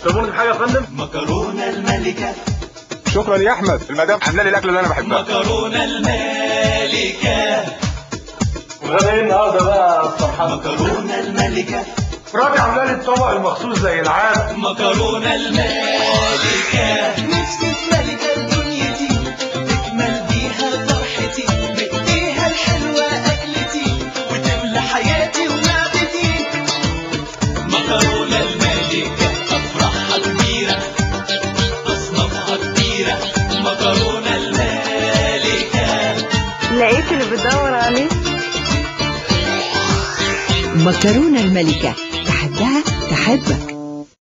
تمر حاجه يا فندم مكرونة الملكة شكرا يا احمد المدام عامله لي الاكل اللي انا بحبها مكرونة الملكة وغدا ايه النهارده بقى يا فرحان مكرونة الملكة راجع عامله لي الطبق المخصوص زي العاد مكرونة الملكة نفسي في ملكة دنيتي تكمل بيها فرحتي بإيديها الحلوة أكلتي وتملى حياتي ومعدتي مكرونة الملكة أفراحها كبيرة أصنافها كبيرة مكرونة الملكة لقيت اللي بتدور عليه مكرونة الملكة تحبها تحبك